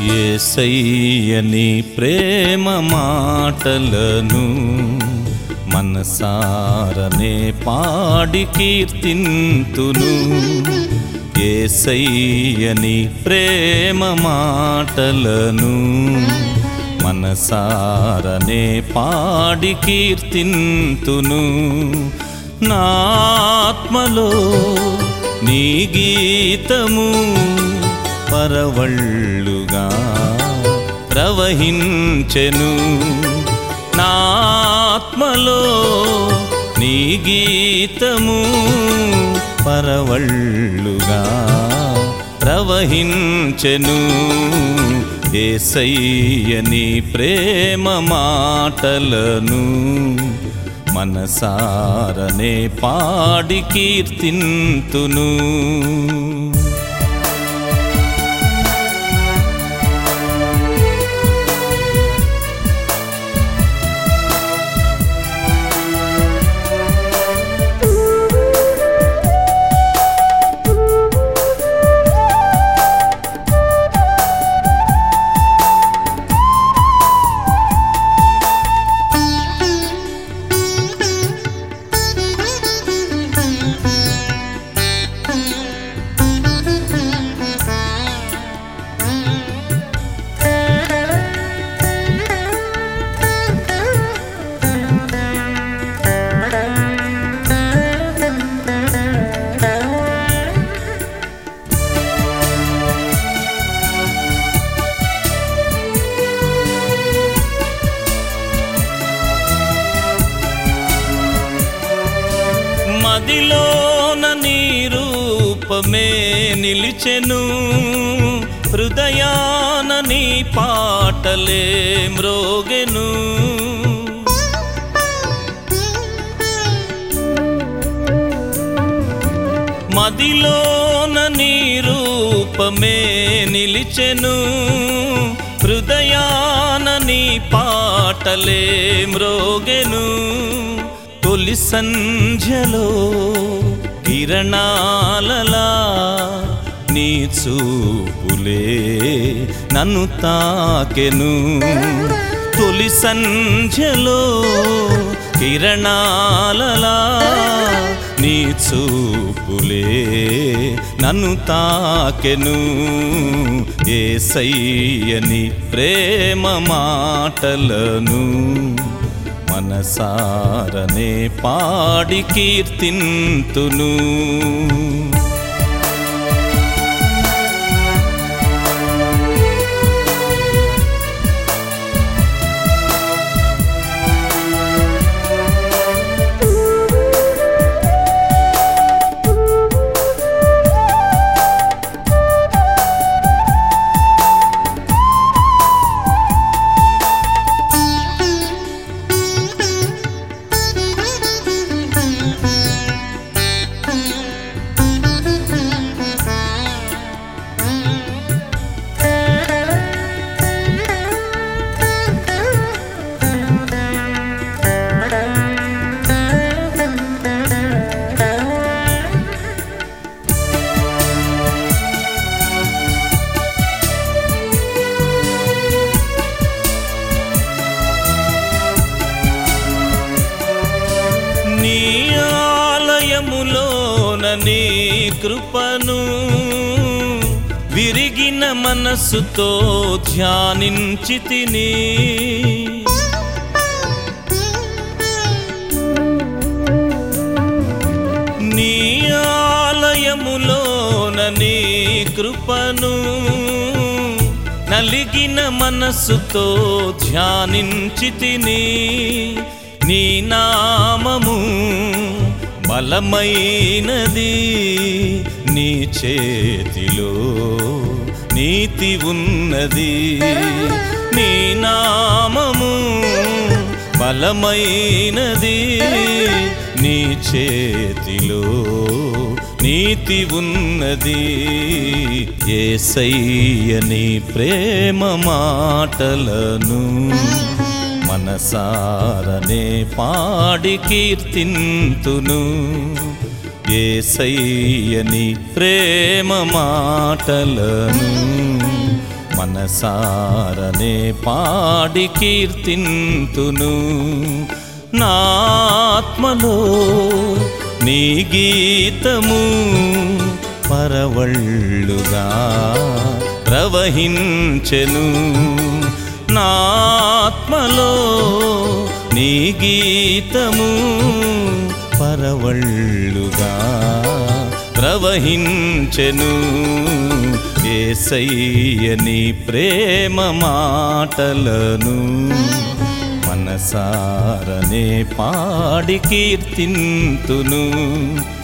ఏసయ్యని ప్రేమ మాటలను మనసారనే పాడి కీర్తింతును ఏసయ్యని ప్రేమ మాటలను మనసారనే పాడి కీర్తింతును నా ఆత్మలో నీ గీతము పరవళ్ళుగా ప్రవహించెను నా ఆత్మలో నీ గీతము పరవళ్ళుగా ప్రవహించెను ఏసయ్యని ప్రేమ మాటలను మనసారనే పాడి కీర్తింతును మదిలోన నీ రూపమే నిలిచెను హృదయాన నీ పాటలే మ్రోగెను మదిలోన నీ రూపమే నిలిచెను హృదయాన నీ పాటలే మ్రోగెను తొలి సంధ్యలో కిరణాలలా నీ చూపులే నన్ను తాకెను తొలి సంధ్యలో కిరణాలలా నీ చూపులే నన్ను తాకెను ఏసయ్యని ప్రేమ మాటలను మనసారనే పాడి కీర్తింతును నీ ఆలయములోన నీ కృపను విరిగిన మనస్సుతో ధ్యానించి తిని నీ ఆలయములోన నీ కృపను నలిగిన మనస్సుతో ధ్యానించి తిని నీ నామము బలమైనది నీ చేతిలో నీతి ఉన్నది నీ నామము బలమైనది నీ చేతిలో నీతి ఉన్నది ఏసయ్యని ప్రేమ మాటలను మనసారనే పాడి కీర్తింతును ఏసయ్యని ప్రేమ మాటలను మనసారనే పాడి కీర్తింతును నా ఆత్మలో నీ గీతము పరవళ్ళుగా ప్రవహించెను నా ఆత్మలో నీ గీతము పరవళ్ళుగా ప్రవహించెను ఏసయ్య నీ ప్రేమ మాటలను మనసారనే పాడి కీర్తింతును